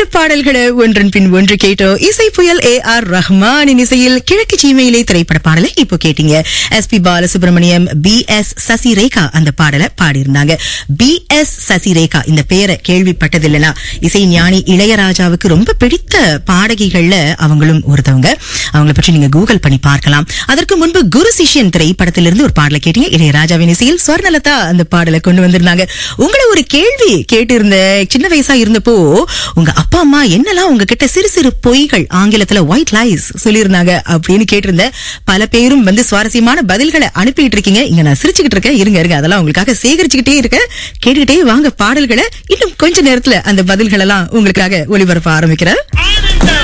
பாடல்களை ஒன்றன் பின் ஒன்று கேட்டோம் இசை புயல் ஏ ஆர் ரஹ்மானின் இசையில் கிழக்கு சீமையிலே திரைப்பட பாடலை இப்போ கேட்டீங்க S P Balasubrahmanyam P S Sasirekha அந்த பாடலை பாடியிருந்தாங்க பி எஸ் சசிரேகா இந்த பெயரை கேள்விப்பட்டதில்லைனா இசை ஞானி இளையராஜாவுக்கு ரொம்ப பிடித்த பாடகிகள்ல அவங்களும் ஒருத்தவங்க அவங்கள பற்றி நீங்க கூகுள் பண்ணி பார்க்கலாம் அதற்கு முன்பு குரு சிஷ்யன் திரைப்படத்திலிருந்து ஒரு பாடலை கேட்டீங்க இளையராஜாவின் இசையில் ஸ்வர்ணலதா அந்த பாடலை கொண்டு வந்திருந்தாங்க உங்களை ஒரு கேள்வி கேட்டிருந்த சின்ன வயசா இருந்தப்போ உங்க அப்பா அம்மா என்னெல்லாம் உங்ககிட்ட சிறு சிறு பொய்கள் ஆங்கிலத்துல ஒயிட் லைஸ் சொல்லியிருந்தாங்க அப்படின்னு கேட்டிருந்த பல பேரும் வந்து சுவாரஸ்யமான பதில்களை அனுப்பிட்டு இருக்கீங்க இங்க நான் சிரிச்சுக்கிட்டு இருக்கேன் இருங்க இருங்க அதெல்லாம் உங்களுக்காக சேகரிச்சுக்கிட்டே இருக்கேன் கேட்டுக்கிட்டே வாங்க பாடல்களை இன்னும் கொஞ்ச நேரத்துல அந்த பதில்கள் எல்லாம் உங்களுக்காக ஒளிபரப்ப ஆரம்பிக்கிறேன்